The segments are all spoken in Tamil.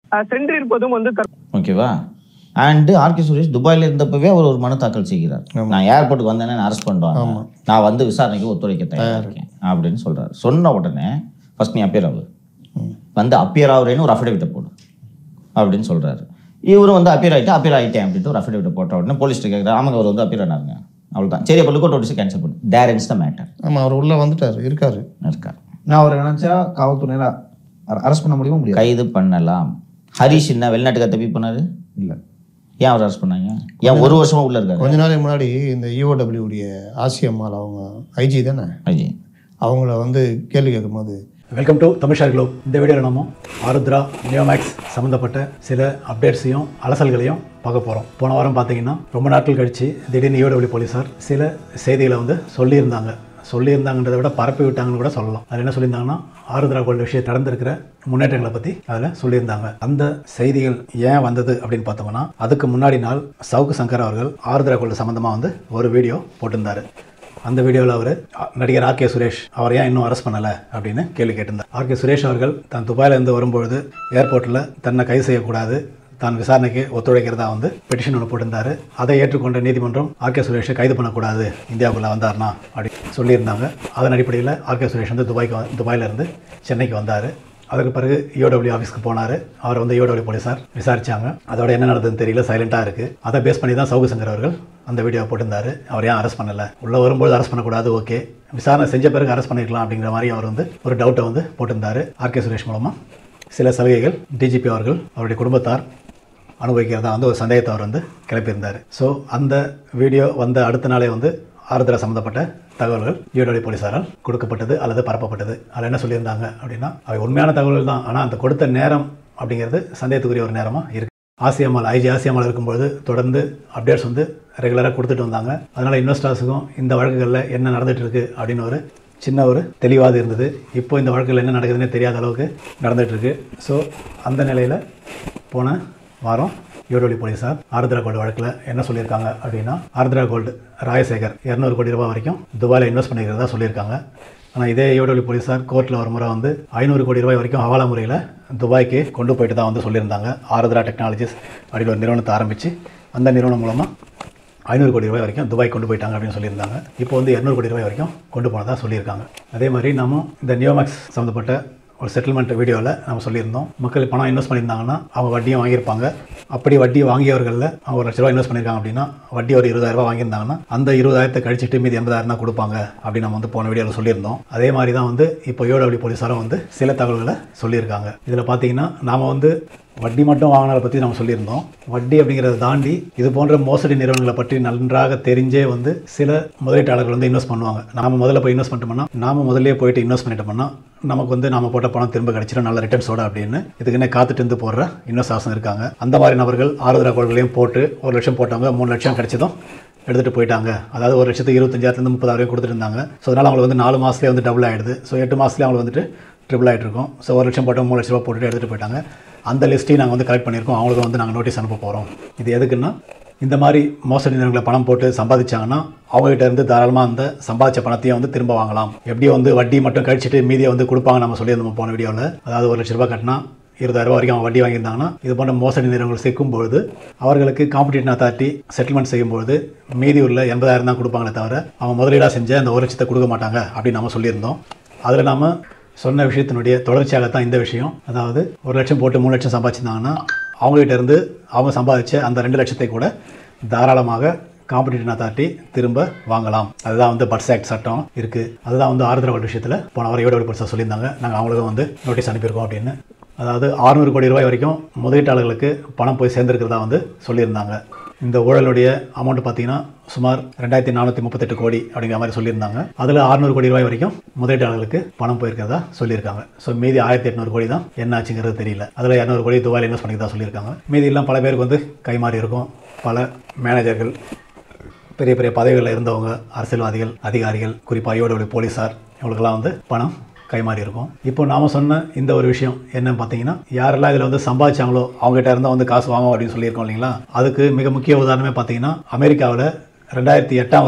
அஹ், சென்றிருப்பதும் வந்து தற்- ஓகேவா அண்டு ஆர்கே சுரேஷ் துபாயில் இருந்தப்பவே அவர் ஒரு மனு தாக்கல் செய்கிறார் நான் ஏர்போர்ட்டுக்கு வந்தேனே அரெஸ்ட் பண்ணுவாங்க நான் வந்து விசாரணைக்கு ஒத்துழைக்க தயாரா இருக்கேன் அப்படின்னு சொல்றாரு சொன்ன உடனே ஃபர்ஸ்ட் நீ அப்பியர் ஆகு வந்து அப்பியர் ஆகுறேன்னு ஒரு அஃபிடவிட்டை போடு அப்படின்னு சொல்றாரு இவரும் வந்து அப்பியர் ஆகிட்டு அப்பியர் ஆகிட்டேன் அப்படின்ட்டு ஒரு அஃபிடவிட்டை போட்ட உடனே போலீஸ்ட்டு கேட்குறாரு ஆமாங்க அவர் வந்து அப்பியர் ஆனாருங்க அவ்வளோதான் சரி அப்போ லுக்கோட் நோட்டீஸ் கேன்சல் பண்ணு தேர் இன்ஸ் த மேட்டர் ஆமாம் அவர் உள்ளே வந்துட்டார் இருக்காரு இருக்கார் நான் அவரை நினைச்சா காவல்துறையில அரெஸ்ட் பண்ண முடியுமா முடியாது கைது பண்ணலாம் ஹரிஷ் என்ன வெளிநாட்டுக்கு தப்பி போனாரு இல்ல ஏன் அவர் அரெஸ்ட் பண்ணாங்க ஏன் ஒரு வருஷமா உள்ள இருக்காரு கொஞ்ச நாளைக்கு முன்னாடி இந்த EOW உடைய ஆசியம்மாள் அவங்க ஐஜி தானே அஜய் அவங்கள வந்து கேள்வி கேட்கும்போது வெல்கம் டு தமிழ்ஷார் குளோப் இந்த வீடியோவில் நம்ம ஆருத்ரா நியோமேக்ஸ் சம்மந்தப்பட்ட சில அப்டேட்ஸையும் அலசல்களையும் பார்க்க போகிறோம் போன வாரம் பார்த்தீங்கன்னா ரொம்ப நாட்கள் கழித்து திடீர்னு ஈரோடு போலீஸார் சில செய்திகளை வந்து சொல்லியிருந்தாங்க சொல்லியிருந்தாங்கன்றதை விட பரப்பி விட்டாங்கன்னு கூட சொல்லலாம் அதில் என்ன சொல்லியிருந்தாங்கன்னா ஆருத்ரா கோல்டு விஷயம் நடந்திருக்கிற முன்னேற்றங்களை பற்றி அதில் சொல்லியிருந்தாங்க அந்த செய்திகள் ஏன் வந்தது அப்படின்னு பார்த்தோம்னா அதுக்கு முன்னாடி நாள் சவுக்கு சங்கர் அவர்கள் ஆருத்ரா கோல்டு சம்மந்தமாக வந்து ஒரு வீடியோ போட்டிருந்தாரு அந்த வீடியோவில் அவர் நடிகர் ஆர் கே சுரேஷ் அவர் ஏன் இன்னும் அரெஸ்ட் பண்ணலை அப்படின்னு கேள்வி கேட்டிருந்தார் ஆர் கே சுரேஷ் அவர்கள் தான் துபாயிலேருந்து வரும்பொழுது ஏர்போர்ட்டில் தன்னை கைது செய்யக்கூடாது தான் விசாரணைக்கு ஒத்துழைக்கிறதா வந்து பெட்டிஷன் ஒன்று போட்டிருந்தாரு அதை ஏற்றுக்கொண்ட நீதிமன்றம் ஆர் கே சுரேஷை கைது பண்ணக்கூடாது இந்தியாவுக்குள்ளே வந்தார்னா அப்படி சொல்லியிருந்தாங்க அதன் அடிப்படையில் ஆர் கே சுரேஷ் வந்து துபாய்க்கு வ- துபாயிலேருந்து சென்னைக்கு வந்தார் அதற்கு பிறகு ஈஓடபிள்யூ ஆஃபீஸ்க்கு போனார் அவர் வந்து ஈஓடபிள்யூ போலீஸார் விசாரிச்சாங்க அதோட என்ன நடந்ததுன்னு தெரியல சைலண்டாக இருக்குது அதை பேஸ் பண்ணி தான் சவுகு சங்கர் அவர்கள் அந்த வீடியோ போட்டிருந்தாரு அவர் ஏன் அரெஸ்ட் பண்ணலை உள்ளே வரும்போது அரெஸ்ட் பண்ணக்கூடாது ஓகே விசாரணை செஞ்ச பிறகு அரெஸ்ட் பண்ணிருக்கலாம் அப்படிங்கிற மாதிரி அவர் வந்து ஒரு டவுட்டை வந்து போட்டிருந்தாரு ஆர்கே சுரேஷ் மூலமாக சில சலுகைகள் டிஜிபி அவர்கள் அவருடைய குடும்பத்தார் அனுபவிக்கிறதா வந்து ஒரு சந்தேகத்தை அவர் வந்து கிளப்பியிருந்தார் ஸோ அந்த வீடியோ வந்த அடுத்த நாளே வந்து ஆருத்ரா சம்மந்தப்பட்ட தகவல்கள் ஈரோடு போலீஸாரால் கொடுக்கப்பட்டது அல்லது பரப்பப்பட்டது அதில் என்ன சொல்லியிருந்தாங்க அப்படின்னா அவை உண்மையான தகவல்கள் தான் ஆனால் அந்த கொடுத்த நேரம் அப்படிங்கிறது சந்தேகத்துக்குரிய ஒரு நேரமாக இருக்குது ஆசியம்மாள் ஐஜி ஆசியம்மாள் இருக்கும்போது தொடர்ந்து அப்டேட்ஸ் வந்து ரெகுலராக கொடுத்துட்டு வந்தாங்க அதனால் இன்வெஸ்டர்ஸுக்கும் இந்த வழக்குகளில் என்ன நடந்துட்டு இருக்கு அப்படின்னு ஒரு சின்ன ஒரு தெளிவாது இருந்தது இப்போ இந்த வழக்குகள் என்ன நடக்குதுன்னே தெரியாத அளவுக்கு நடந்துட்டு இருக்கு ஸோ அந்த நிலையில் போன வாரம் ஈரோடு போலீஸார் ஆருத்ரா கோல்டு வழக்கில் என்ன சொல்லியிருக்காங்க அப்படின்னா ஆருத்ரா கோல்டு ராயசேகர் இரநூறு கோடி ரூபாய் வரைக்கும் துபாயில் இன்வெஸ்ட் பண்ணிக்கிறதா சொல்லியிருக்காங்க ஆனால் இதே ஈரோடு போலீஸார் கோர்ட்டில் ஒரு முறை வந்து ஐநூறு கோடி ரூபாய் வரைக்கும் ஹவாலா முறையில் துபாய்க்கு கொண்டு போயிட்டு தான் வந்து சொல்லியிருந்தாங்க ஆருத்ரா டெக்னாலஜிஸ் அப்படின்னு ஒரு நிறுவனத்தை ஆரம்பித்து அந்த நிறுவனம் மூலமாக ஐநூறு கோடி ரூபாய் வரைக்கும் துபாய் கொண்டு போயிட்டாங்க அப்படின்னு சொல்லியிருந்தாங்க இப்போ வந்து இரநூறு கோடி ரூபாய் வரைக்கும் கொண்டு போனதா சொல்லியிருக்காங்க அதே மாதிரி நாம இந்த நியோமேக்ஸ் சம்மந்தப்பட்ட ஒரு செட்டில்மெண்ட் வீடியோவில் நம்ம சொல்லியிருந்தோம் மக்கள் பணம் இன்வெஸ்ட் பண்ணியிருந்தாங்கன்னா அவங்க வட்டியும் வாங்கியிருப்பாங்க அப்படி வட்டி வாங்கியவர்களில் அவங்க ஒரு லட்ச ரூபா இன்வெஸ்ட் பண்ணியிருக்காங்க அப்படின்னா வட்டி ஒரு இருபதாயிரம் ரூபாய் வாங்கியிருந்தாங்கன்னா அந்த இருபதாயிரத்தை கழிச்சிட்டு மீதி எண்பதாயிரம் தான் கொடுப்பாங்க அப்படின்னு நம்ம வந்து போன வீடியோவில் சொல்லியிருந்தோம் அதே மாதிரி தான் வந்து இப்போ யோடபிள்யூ போலீஸாரும் வந்து சில தகவல்களை சொல்லியிருக்காங்க இதில் பார்த்தீங்கன்னா நாம் வந்து வட்டி மட்டும் வாங்கினதை பற்றி நம்ம சொல்லியிருந்தோம் வட்டி அப்படிங்கிறத தாண்டி இது போன்ற மோசடி நிறுவனங்களை பற்றி நன்றாக தெரிஞ்சே வந்து சில முதலீட்டாளர்கள் வந்து இன்வெஸ்ட் பண்ணுவாங்க நாம முதல்ல போய் இன்வெஸ்ட் பண்ணிட்டோம்னா நாம முதல்லயே போயிட்டு இன்வெஸ்ட் பண்ணிட்டோம்னா நமக்கு வந்து நாம போட்ட பணம் திரும்ப கிடைச்சிடும் நல்ல ரிட்டர்ன்ஸோட அப்படின்னு இதுக்குன்னே காத்துட்டு இருந்து போடுற இன்வெஸ்டர்ஸும் இருக்காங்க அந்த மாதிரி நபர்கள் ஆறுதலா கோள்களையும் போட்டு ஒரு லட்சம் போட்டவங்க மூணு லட்சம் கிடைச்சதும் எடுத்துகிட்டு போயிட்டாங்க அதாவது ஒரு லட்சத்துக்கு இருபத்தஞ்சாயிரத்துலேருந்து முப்பதாயிரம் கொடுத்துட்டு இருந்தாங்க ஸோ அதனால் அவங்களுக்கு வந்து நாலு மாதத்துலேயே வந்து டபுள் ஆகிடுது ஸோ எட்டு மாதத்துலேயே அவங்களுக்கு வந்துட்டு ட்ரிபிள் ஆகிட்டு இருக்கும் ஸோ ஒரு லட்சம் போட்டோம் மூணு லட்ச ரூபா போட்டுட்டு எடுத்துகிட்டு போயிட்டாங்க அந்த லிஸ்ட்டையும் நாங்கள் வந்து கலெக்ட் பண்ணியிருக்கோம் அவங்களுக்கு வந்து நாங்கள் நோட்டீஸ் அனுப்ப போகிறோம் இது எதுக்குன்னா இந்த மாதிரி மோசடி நிறுவனங்களை பணம் போட்டு சம்பாதிச்சாங்கன்னா அவங்ககிட்ட இருந்து தாராளமாக அந்த சம்பாதிச்ச பணத்தையும் வந்து திரும்ப வாங்கலாம் எப்படியும் வந்து வட்டி மட்டும் கழிச்சிட்டு மீதியை வந்து கொடுப்பாங்க நம்ம சொல்லியிருந்தோம் போன வீடியோவில் அதாவது ஒரு லட்ச ரூபாய் கட்டினா இருபதாயிரம் ரூபாய் வரைக்கும் அவங்க வட்டி வாங்கியிருந்தாங்கன்னா இது போன்ற மோசடி நிறுவனங்கள் சேர்க்கும் பொழுது அவர்களுக்கு காம்படிட்டிவ் அத்தாரிட்டி செட்டில்மெண்ட் செய்யும்பொழுது மீதி உள்ள எண்பதாயிரம் தான் கொடுப்பாங்களே தவிர அவங்க முதலீடாக செஞ்ச அந்த ஒரு லட்சத்தை கொடுக்க மாட்டாங்க அப்படின்னு நம்ம சொல்லியிருந்தோம் அதில் நாம சொன்ன விஷயத்தினுடைய தொடர்ச்சியாகத்தான் இந்த விஷயம் அதாவது ஒரு லட்சம் போட்டு மூணு லட்சம் சம்பாதிச்சிருந்தாங்கன்னா அவங்ககிட்ட இருந்து அவங்க சம்பாதிச்ச அந்த ரெண்டு லட்சத்தை கூட தாராளமாக காம்படிட்டிவ் அத்தாரிட்டி திரும்ப வாங்கலாம் அதுதான் வந்து பட்ஸ் ஆக்ட் சட்டம் இருக்குது அதுதான் வந்து ஆறுதல் விஷயத்தில் போன வாரம் ஈரோடு பட்ஸாக சொல்லியிருந்தாங்க நாங்கள் அவங்களுக்கும் வந்து நோட்டீஸ் அனுப்பியிருக்கோம் அப்படின்னு அதாவது 600 கோடி ரூபாய் வரைக்கும் முதலீட்டாளர்களுக்கு பணம் போய் சேர்ந்திருக்கிறதா வந்து சொல்லியிருந்தாங்க இந்த ஊழலுடைய அமௌண்ட் பார்த்தீங்கன்னா சுமார் ரெண்டாயிரத்தி நானூற்றி முப்பத்தெட்டு கோடி அப்படிங்கிற மாதிரி சொல்லியிருந்தாங்க அதில் 600 கோடி ரூபாய் வரைக்கும் முதலீட்டாளர்களுக்கு பணம் போயிருக்கிறதா சொல்லியிருக்காங்க ஸோ மீதி ஆயிரத்தி எட்நூறு கோடி தான் என்ன ஆச்சுங்கிறது தெரியல அதில் இரநூறு கோடி துபாயில் இன்வெஸ்ட் பண்ணிக்கிறதா சொல்லியிருக்காங்க மீதி எல்லாம் பல பேருக்கு வந்து கைமாறி இருக்கும் பல மேனேஜர்கள் பெரிய பெரிய பதவிகளில் இருந்தவங்க அரசியல்வாதிகள் அதிகாரிகள் குறிப்பாக ஈரோடு போலீஸார் இவங்களுக்கெல்லாம் வந்து பணம் கைமாறி இருக்கும் இப்போ நாம சொன்ன இந்த ஒரு விஷயம் என்னன்னு பார்த்தீங்கன்னா யாரெல்லாம் இதில் வந்து சம்பாதிச்சாங்களோ அவங்ககிட்ட இருந்தால் வந்து காசு வாங்கும் அப்படின்னு சொல்லியிருக்கோம் இல்லைங்களா அதுக்கு மிக முக்கிய உதாரணமே பார்த்தீங்கன்னா அமெரிக்காவில் ரெண்டாயிரத்தி எட்டாம் வருஷம்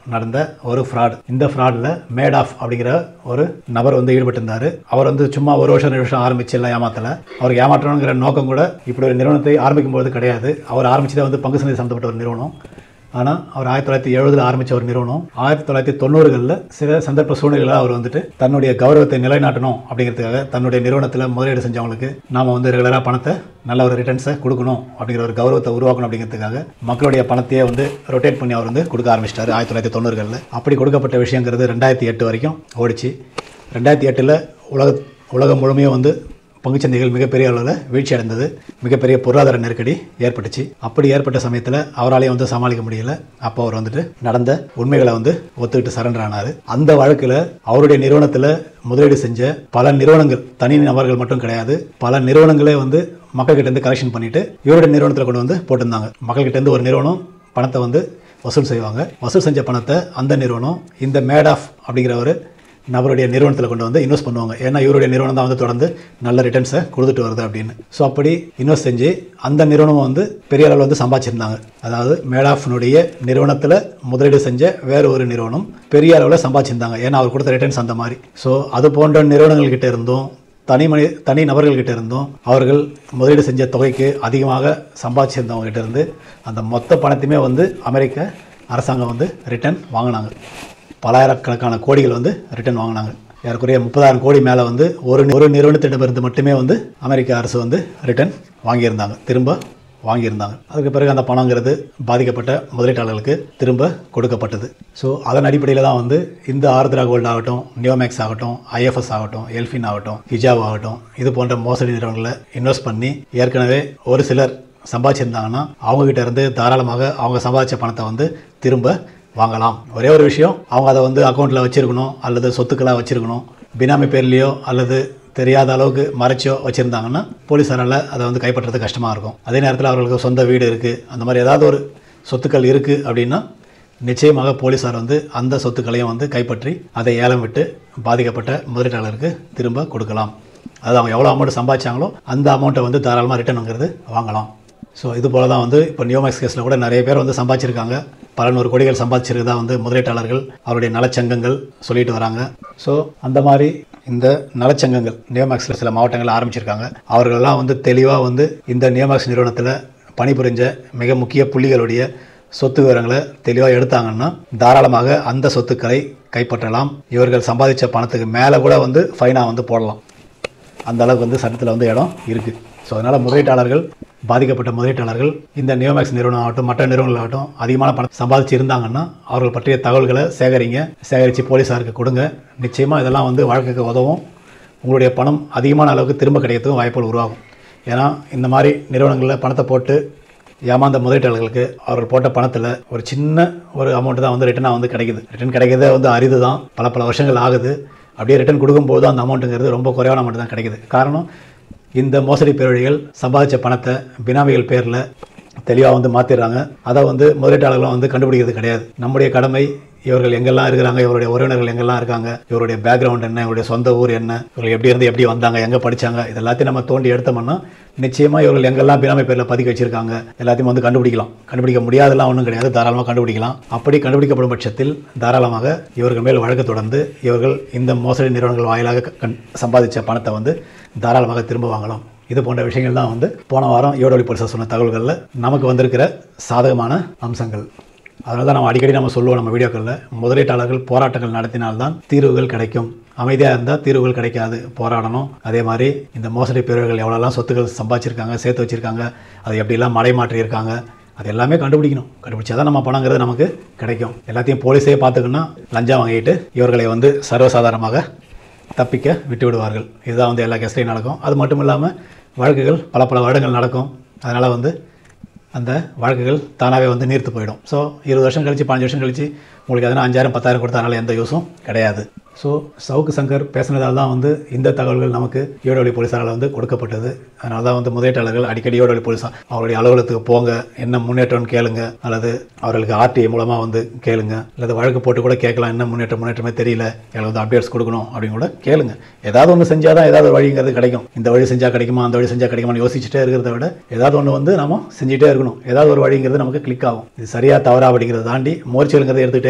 நடந்த ஒரு ஃப்ராட் இந்த ஃப்ராடில் மேட் ஆஃப் அப்படிங்கிற ஒரு நபர் வந்து ஈடுபட்டிருந்தார் அவர் வந்து சும்மா ஒரு வருஷம் ரெண்டு வருஷம் ஆரம்பிச்சு எல்லாம் ஏமாத்தலை அவருக்கு ஏமாற்றணுங்கிற நோக்கம் கூட இப்படி ஒரு நிறுவனத்தை ஆரம்பிக்கும் போது கிடையாது அவர் ஆரம்பிச்சதே வந்து பங்கு சந்தை சம்மந்தப்பட்ட ஒரு நிறுவனம் ஆனால் அவர் ஆயிரத்தி தொள்ளாயிரத்தி எழுபதில் ஆரம்பித்த ஒரு நிறுவனம் ஆயிரத்தி தொள்ளாயிரத்தி தொண்ணூறுகளில் சில சந்தர்ப்ப சூழ்நிலையில் அவர் வந்துட்டு தன்னுடைய கௌரவத்தை நிலைநாட்டணும் அப்படிங்கிறதுக்காக தன்னுடைய நிறுவனத்தில் முதலீடு செஞ்சவங்களுக்கு நாம் வந்து ரெகுலராக பணத்தை நல்ல ஒரு ரிட்டர்ன்ஸை கொடுக்கணும் அப்படிங்கிற ஒரு கௌரவத்தை உருவாக்கணும் அப்படிங்கிறதுக்காக மக்களுடைய பணத்தையே வந்து ரொட்டேட் பண்ணி அவர் வந்து கொடுக்க ஆரம்பிச்சிட்டாரு ஆயிரத்தி தொள்ளாயிரத்தி தொண்ணூறுகளில் அப்படி கொடுக்கப்பட்ட விஷயங்கிறது ரெண்டாயிரத்தி எட்டு வரைக்கும் ஓடிச்சு ரெண்டாயிரத்தி எட்டில் உலக உலகம் முழுமையும் வந்து பங்குச்சந்தைகள் மிகப்பெரிய அளவில் வீழ்ச்சி அடைந்தது மிகப்பெரிய பொருளாதார நெருக்கடி ஏற்பட்டுச்சு அப்படி ஏற்பட்ட சமயத்தில் அவராலேயே வந்து சமாளிக்க முடியல அப்போ அவர் வந்துட்டு நடந்த உண்மைகளை வந்து ஒத்துக்கிட்டு சரண்டர் ஆனார் அந்த வழக்கில் அவருடைய நிறுவனத்தில் முதலீடு செஞ்ச பல நிறுவனங்கள் தனி நபர்கள் மட்டும் கிடையாது பல நிறுவனங்களே வந்து மக்கள்கிட்ட இருந்து கலெக்ஷன் பண்ணிட்டு இவருடைய நிறுவனத்தில் கொண்டு வந்து போட்டிருந்தாங்க மக்கள்கிட்ட இருந்து ஒரு நிறுவனம் பணத்தை வந்து வசூல் செய்வாங்க வசூல் செஞ்ச பணத்தை அந்த நிறுவனம் இந்த மேட் ஆஃப் அப்படிங்கிற ஒரு நபருடைய நிறுவனத்தில் கொண்டு வந்து இன்வெஸ்ட் பண்ணுவாங்க ஏன்னா இவருடைய நிறுவனம் தான் வந்து தொடர்ந்து நல்ல ரிட்டர்ன்ஸை கொடுத்துட்டு வருது அப்படின்னு ஸோ அப்படி இன்வெஸ்ட் செஞ்சு அந்த நிறுவனம் வந்து பெரிய அளவில் வந்து சம்பாதிச்சிருந்தாங்க அதாவது மேடாஃப்னுடைய நிறுவனத்தில் முதலீடு செஞ்ச வேறு ஒரு நிறுவனம் பெரிய அளவில் சம்பாதிச்சிருந்தாங்க ஏன்னா அவர் கொடுத்த ரிட்டர்ன்ஸ் அந்த மாதிரி ஸோ அது போன்ற நிறுவனங்கள் கிட்ட இருந்தும் தனி மனி தனி நபர்கள்கிட்ட இருந்தும் அவர்கள் முதலீடு செஞ்ச தொகைக்கு அதிகமாக சம்பாதிச்சிருந்தவங்க கிட்ட இருந்து அந்த மொத்த பணத்தையுமே வந்து அமெரிக்க அரசாங்கம் வந்து ரிட்டர்ன் வாங்கினாங்க பலாயிரக்கணக்கான கோடிகள் வந்து ரிட்டர்ன் வாங்கினாங்க ஏறக்குறைய முப்பதாயிரம் கோடி மேலே வந்து ஒரு ஒரு நிறுவனத்திடமிருந்து மட்டுமே வந்து அமெரிக்க அரசு வந்து ரிட்டர்ன் வாங்கியிருந்தாங்க திரும்ப வாங்கியிருந்தாங்க அதுக்கு பிறகு அந்த பணங்கிறது பாதிக்கப்பட்ட முதலீட்டாளர்களுக்கு திரும்ப கொடுக்கப்பட்டது ஸோ அதன் அடிப்படையில் தான் வந்து இந்த ஆர்திரா கோல்டு ஆகட்டும் நியோமேக்ஸ் ஆகட்டும் ஐஎஃப்எஸ் ஆகட்டும் எல்ஃபின் ஆகட்டும் ஹிஜாப் ஆகட்டும் இது போன்ற மோசடி நிறுவனங்களில் இன்வெஸ்ட் பண்ணி ஏற்கனவே ஒரு சிலர் சம்பாதிச்சிருந்தாங்கன்னா அவங்ககிட்ட இருந்து தாராளமாக அவங்க சம்பாதிச்ச பணத்தை வந்து திரும்ப வாங்கலாம் ஒரே ஒரு விஷயம் அவங்க அதை வந்து அக்கௌண்ட்டில் வச்சுருக்கணும் அல்லது சொத்துக்களாக வச்சுருக்கணும் பினாமி பேர்லேயோ அல்லது தெரியாத அளவுக்கு மறைச்சோ வச்சுருந்தாங்கன்னா போலீஸாரால் அதை வந்து கைப்பற்றுறது கஷ்டமாக இருக்கும் அதே நேரத்தில் அவர்களுக்கு சொந்த வீடு இருக்குது அந்த மாதிரி ஏதாவது ஒரு சொத்துக்கள் இருக்குது அப்படின்னா நிச்சயமாக போலீஸார் வந்து அந்த சொத்துக்களையும் வந்து கைப்பற்றி அதை ஏலம் விட்டு பாதிக்கப்பட்ட முதலீட்டாளருக்கு திரும்ப கொடுக்கலாம் அதாவது அவங்க எவ்வளோ அமௌண்ட் சம்பாதிச்சாங்களோ அந்த அமௌண்ட்டை வந்து தாராளமாக ரிட்டர்னுங்கிறது வாங்கலாம் ஸோ இது போல தான் வந்து இப்போ நியோமேக்ஸ் கேஸில் கூட நிறைய பேர் வந்து சம்பாதிச்சிருக்காங்க பல நூறு கோடிகள் சம்பாதிச்சிருக்கதா வந்து முதலீட்டாளர்கள் அவருடைய நலச்சங்கங்கள் சொல்லிட்டு வராங்க ஸோ அந்த மாதிரி இந்த நலச்சங்கங்கள் நியோமேக்ஸில் சில மாவட்டங்கள் ஆரம்பிச்சிருக்காங்க அவர்களெல்லாம் வந்து தெளிவாக வந்து இந்த நியோமேக்ஸ் நிறுவனத்தில் பணிபுரிஞ்ச மிக முக்கிய புள்ளிகளுடைய சொத்து விவரங்களை தெளிவாக எடுத்தாங்கன்னா தாராளமாக அந்த சொத்துக்களை கைப்பற்றலாம் இவர்கள் சம்பாதிச்ச பணத்துக்கு மேலே கூட வந்து ஃபைனாக வந்து போடலாம் அந்த அளவுக்கு வந்து சட்டத்தில் வந்து இடம் இருக்குது ஸோ அதனால் முதலீட்டாளர்கள் பாதிக்கப்பட்ட முதலீட்டாளர்கள் இந்த நியோமேக்ஸ் நிறுவனம் ஆகட்டும் மற்ற நிறுவனங்கள் ஆகட்டும் அதிகமான பணம் சம்பாதிச்சு இருந்தாங்கன்னா அவர்கள் பற்றிய தகவல்களை சேகரிங்க சேகரித்து போலீஸாருக்கு கொடுங்க நிச்சயமாக இதெல்லாம் வந்து வழக்குக்கு உதவும் உங்களுடைய பணம் அதிகமான அளவுக்கு திரும்ப கிடைக்கிறதுக்கும் வாய்ப்புகள் உருவாகும் ஏன்னா இந்த மாதிரி நிறுவனங்களில் பணத்தை போட்டு ஏமாந்த முதலீட்டாளர்களுக்கு அவர்கள் போட்ட பணத்தில் ஒரு சின்ன ஒரு அமௌண்ட் தான் வந்து ரிட்டனாக வந்து கிடைக்குது ரிட்டர்ன் கிடைக்கிறதே வந்து அரிது தான் பல பல வருஷங்கள் ஆகுது அப்படியே ரிட்டர்ன் கொடுக்கும்போது அந்த அமௌண்ட்டுங்கிறது ரொம்ப குறைவான அமௌண்ட் தான் கிடைக்குது காரணம் இந்த மோசடி பேரழிகள் சம்பாதிச்ச பணத்தை பினாமிகள் பேரில் தெளிவாக வந்து மாற்றிடுறாங்க அதை வந்து முதலீட்டாளர்களும் வந்து கண்டுபிடிக்கிறது கிடையாது நம்முடைய கடமை இவர்கள் எங்கெல்லாம் இருக்கிறாங்க இவருடைய உறவினர்கள் எங்கெல்லாம் இருக்காங்க இவருடைய பேக்ரவுண்ட் என்ன இவருடைய சொந்த ஊர் என்ன இவர்கள் எப்படி இருந்து எப்படி வந்தாங்க எங்கே படிச்சாங்க இது எல்லாத்தையும் நம்ம தோண்டி எடுத்தோம்னா நிச்சயமாக இவர்கள் எங்கெல்லாம் பினாமி பேரில் பதிக்க வச்சிருக்காங்க எல்லாத்தையும் வந்து கண்டுபிடிக்கலாம் கண்டுபிடிக்க முடியாதெல்லாம் ஒன்றும் கிடையாது தாராளமாக கண்டுபிடிக்கலாம் அப்படி கண்டுபிடிக்கப்படும் பட்சத்தில் தாராளமாக இவர்கள் மேல் வழக்கு தொடர்ந்து இவர்கள் இந்த மோசடி நிறுவனங்கள் வாயிலாக கண் சம்பாதிச்ச பணத்தை வந்து தாராளமாக திரும்ப வாங்கலாம் இது போன்ற விஷயங்கள் தான் வந்து போன வாரம் ஈரோடு போலீஸார் சொன்ன தகவல்களில் நமக்கு வந்திருக்கிற சாதகமான அம்சங்கள் அதனால தான் நம்ம அடிக்கடி நம்ம சொல்லுவோம் நம்ம வீடியோக்களில் முதலீட்டாளர்கள் போராட்டங்கள் நடத்தினால்தான் தீர்வுகள் கிடைக்கும் அமைதியாக இருந்தால் தீர்வுகள் கிடைக்காது போராடணும் அதே மாதிரி இந்த மோசடி பிரிவுகள் எவ்வளோலாம் சொத்துக்கள் சம்பாதிச்சிருக்காங்க சேர்த்து வச்சுருக்காங்க அதை எப்படிலாம் மடைமாற்றியிருக்காங்க அது எல்லாமே கண்டுபிடிக்கணும் கண்டுபிடிச்சா தான் நம்ம பணங்கிறது நமக்கு கிடைக்கும் எல்லாத்தையும் போலீஸே பார்த்துக்கணும்னா லஞ்சம் வாங்கிட்டு இவர்களை வந்து சர்வசாதாரணமாக தப்பிக்க விட்டு விடுவார்கள் இதுதான் வந்து எல்லா கேஸ்லையும் நடக்கும் அது மட்டும் இல்லாமல் வழக்குகள் பல பல வருடங்கள் நடக்கும் அதனால் வந்து அந்த வழக்குகள் தானாகவே வந்து நீர்த்து போயிடும் ஸோ இருபது வருஷம் கழிச்சு பதினஞ்சு வருஷம் கழிச்சு உங்களுக்கு எதனா அஞ்சாயிரம் பத்தாயிரம் கொடுத்தனால எந்த யூஸும் கிடையாது ஸோ சவுக்கு சங்கர் பேசினதால் தான் வந்து இந்த தகவல்கள் நமக்கு ஈரோடு போலீஸாரால் வந்து கொடுக்கப்பட்டது அதனால தான் வந்து முதலீட்டாளர்கள் அடிக்கடி ஈரோடு போலீஸார் அவருடைய அலுவலகத்துக்கு போங்க என்ன முன்னேற்றம்னு கேளுங்க அல்லது அவர்களுக்கு ஆர்டிஐ மூலமாக வந்து கேளுங்க அல்லது வழக்கு போட்டு கூட கேட்கலாம் என்ன முன்னேற்றம் முன்னேற்றமே தெரியல எங்களுக்கு வந்து அப்டேட்ஸ் கொடுக்கணும் அப்படின்னு கூட கேளுங்க ஏதாவது ஒன்று செஞ்சால் தான் ஏதாவது ஒரு வழிங்கிறது கிடைக்கும் இந்த வழி செஞ்சால் கிடைக்குமா அந்த வழி செஞ்சால் கிடைக்குமான்னு யோசிச்சுட்டே இருக்கிறத விட ஏதாவது ஒன்று வந்து நம்ம செஞ்சுட்டே இருக்கணும் ஏதாவது ஒரு வழிங்கிறது நமக்கு கிளிக் ஆகும் இது சரியா தவறா அப்படிங்கிறத தாண்டி முயற்சிகளுங்கிறத எடுத்துகிட்டே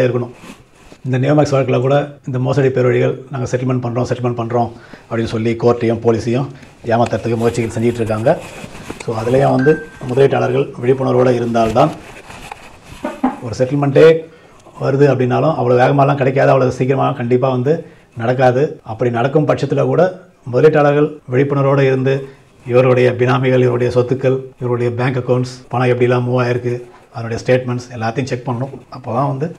இருக்கணும் இந்த நியோமேக்ஸ் வழக்கில் கூட இந்த மோசடி பேர்வழிகள் நாங்கள் செட்டில்மெண்ட் பண்ணுறோம் செட்டில்மெண்ட் பண்ணுறோம் அப்படின்னு சொல்லி கோர்ட்டையும் போலீஸையும் ஏமாத்துறதுக்கு முயற்சிகள் செஞ்சுட்டு இருக்காங்க ஸோ அதுலேயும் வந்து முதலீட்டாளர்கள் விழிப்புணர்வோடு இருந்தால்தான் ஒரு செட்டில்மெண்ட்டே வருது அப்படின்னாலும் அவ்வளோ வேகமாலாம் கிடைக்காது அவ்வளோ சீக்கிரமாக கண்டிப்பாக வந்து நடக்காது அப்படி நடக்கும் பட்சத்தில் கூட முதலீட்டாளர்கள் விழிப்புணர்வோடு இருந்து இவருடைய பினாமிகள் இவருடைய சொத்துக்கள் இவருடைய பேங்க் அக்கௌண்ட்ஸ் பணம் எப்படிலாம் மூவ் ஆயிருக்கு அதனுடைய ஸ்டேட்மெண்ட்ஸ் எல்லாத்தையும் செக் பண்ணணும் அப்போ தான் வந்து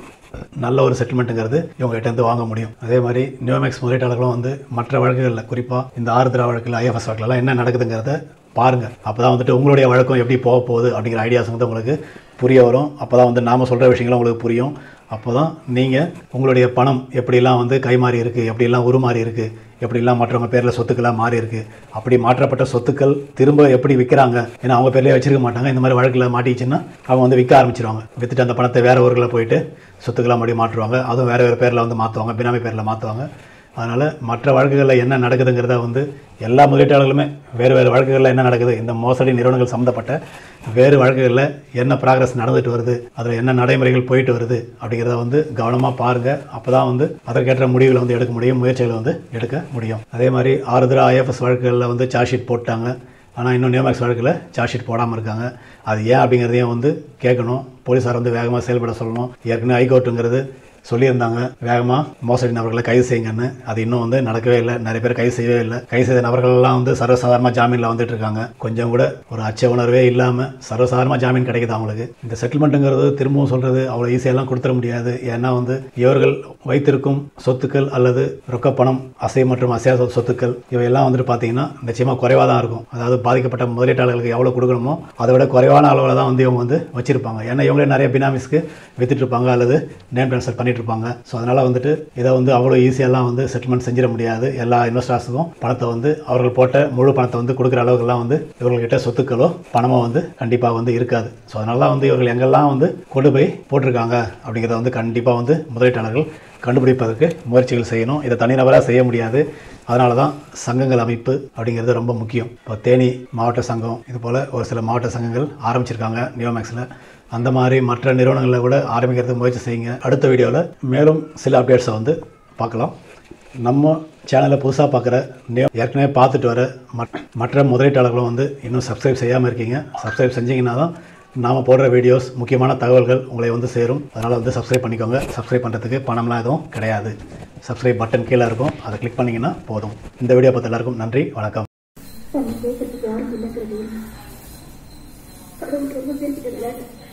நல்ல ஒரு செட்டில்மெண்ட்டுங்கிறது இவங்ககிட்ட இருந்து வாங்க முடியும் அதே மாதிரி நியோமேக்ஸ் முதலீட்டாளர்களும் வந்து மற்ற வழக்குகளில் குறிப்பாக இந்த ஆருத்ரா வழக்கில் ஐஎஃப்எஸ் வழக்கிலலாம் என்ன நடக்குதுங்கிறத பாருங்கள் அப்போ தான் வந்துட்டு உங்களுடைய வழக்கம் எப்படி போக போகுது அப்படிங்கிற ஐடியாஸ் வந்து உங்களுக்கு புரிய வரும் அப்போ தான் வந்து நாம் சொல்கிற விஷயங்களும் உங்களுக்கு புரியும் அப்போ தான் நீங்கள் உங்களுடைய பணம் எப்படிலாம் வந்து கைமாறி இருக்குது எப்படிலாம் உருமாறி இருக்குது எப்படிலாம் மற்றவங்க பேரில் சொத்துக்களாக மாறி இருக்குது அப்படி மாற்றப்பட்ட சொத்துக்கள் திரும்ப எப்படி விற்கிறாங்க ஏன்னா அவங்க பேர்லேயே வச்சிருக்க மாட்டாங்க இந்த மாதிரி வழக்கில் மாட்டிச்சுன்னா அவங்க வந்து விற்க ஆரம்பிச்சிருவாங்க விற்றுட்டு அந்த பணத்தை வேறு ஊர்களில் போயிட்டு சொத்துக்களாக மறுபடியும் மாற்றுவாங்க அதுவும் வேறு வேறு பேரில் வந்து மாற்றுவாங்க பினாமி பேரில் மாற்றுவாங்க அதனால் மற்ற வழக்குகளில் என்ன நடக்குதுங்கிறத வந்து எல்லா முதலீட்டாளர்களுமே வேறு வேறு வழக்குகளில் என்ன நடக்குது இந்த மோசடி நிறுவனங்கள் சம்மந்தப்பட்ட வேறு வழக்குகளில் என்ன ப்ராக்ரஸ் நடந்துட்டு வருது அதில் என்ன நடைமுறைகள் போயிட்டு வருது அப்படிங்கிறத வந்து கவனமாக பாருங்கள் அப்போ தான் வந்து அதற்கேற்ற முடிவுகளை வந்து எடுக்க முடியும் முயற்சிகளை வந்து எடுக்க முடியும் அதே மாதிரி ஆறுதலா ஐஎஃப்எஸ் வழக்குகளில் வந்து சார்ஜ் ஷீட் போட்டாங்க ஆனால் இன்னும் நியோமேக்ஸ் வழக்கில் சார்ஜ் ஷீட் போடாமல் இருக்காங்க அது ஏன் அப்படிங்கிறதையும் வந்து கேட்கணும் போலீஸார் வந்து வேகமாக செயல்பட சொல்லணும் ஏற்கனவே ஹைகோர்ட்டுங்கிறது சொல்லியிருந்தாங்க வேகமாக மோசடி நபர்களை கைது செய்யுங்கன்னு அது இன்னும் வந்து நடக்கவே இல்லை நிறைய பேர் கைது செய்யவே இல்லை கைது செய்த நபர்கள்லாம் வந்து சர்வசாதாரணமாக ஜாமீனில் வந்துட்டு இருக்காங்க கொஞ்சம் கூட ஒரு அச்ச உணர்வே இல்லாமல் சர்வசாதாரணமாக ஜாமீன் கிடைக்குது அவங்களுக்கு இந்த செட்டில்மெண்ட்டுங்கிறது திரும்பவும் சொல்கிறது அவ்வளோ ஈஸியெல்லாம் கொடுத்துட முடியாது ஏன்னா வந்து இவர்கள் வைத்திருக்கும் சொத்துக்கள் அல்லது ரொக்க பணம் அசை மற்றும் அசையா சொ- சொத்துக்கள் இவையெல்லாம் வந்துட்டு பார்த்தீங்கன்னா நிச்சயமாக குறைவாக தான் இருக்கும் அதாவது பாதிக்கப்பட்ட முதலீட்டாளர்களுக்கு எவ்வளோ கொடுக்கணுமோ அதை விட குறைவான அளவில் தான் வந்து இவங்க வந்து வச்சிருப்பாங்க ஏன்னா இவங்களே நிறைய பினாமிஸ்க்கு வித்துட்டு இருப்பாங்க அல்லது நேம் ட்ரான்ஸ்ஃபர் பண்ணிட்டு இருப்பாங்க ஸோ அதனால் வந்துட்டு இதை வந்து அவ்வளோ ஈஸியெல்லாம் வந்து செட்டில்மெண்ட் செஞ்சிட முடியாது எல்லா இன்வெஸ்டர்ஸுக்கும் பணத்தை வந்து அவர்கள் போட்ட முழு பணத்தை வந்து கொடுக்குற அளவுக்குலாம் வந்து இவர்கள்கிட்ட சொத்துக்களோ பணமோ வந்து கண்டிப்பாக வந்து இருக்காது ஸோ அதனால வந்து இவர்கள் எங்கெல்லாம் வந்து கொண்டு போய் போட்டிருக்காங்க அப்படிங்கிறத வந்து கண்டிப்பாக வந்து முதலீட்டாளர்கள் கண்டுபிடிப்பதற்கு முயற்சிகள் செய்யணும் இதை தனிநபராக செய்ய முடியாது அதனால தான் சங்கங்கள் அமைப்பு அப்படிங்கிறது ரொம்ப முக்கியம் இப்போ தேனி மாவட்ட சங்கம் இது போல் ஒரு சில மாவட்ட சங்கங்கள் ஆரம்பிச்சிருக்காங்க நியோமேக்ஸில் அந்த மாதிரி மற்ற நிறுவனங்களில் கூட ஆரம்பிக்கிறதுக்கு முயற்சி செய்யுங்க அடுத்த வீடியோவில் மேலும் சில அப்டேட்ஸை வந்து பார்க்கலாம் நம்ம சேனலை புதுசாக பார்க்குற நியோ ஏற்கனவே பார்த்துட்டு வர மற்- மற்ற முதலீட்டாளர்களும் வந்து இன்னும் சப்ஸ்கிரைப் செய்யாமல் இருக்கீங்க சப்ஸ்கிரைப் செஞ்சீங்கன்னா தான் நாம் போடுற வீடியோஸ் முக்கியமான தகவல்கள் உங்களை வந்து சேரும் அதனால் வந்து சப்ஸ்கிரைப் பண்ணிக்கோங்க சப்ஸ்கிரைப் பண்ணுறதுக்கு பணம்லாம் எதுவும் கிடையாது சப்ஸ்கிரைப் பட்டன் கீழே இருக்கும் அதை கிளிக் பண்ணிங்கன்னா போதும் இந்த வீடியோ பார்த்த எல்லாருக்கும் நன்றி வணக்கம் தன்னை பேசுறதுக்கு யாரும் இல்லைங்கிறது கடவுள் ரொம்ப பேசிட்டு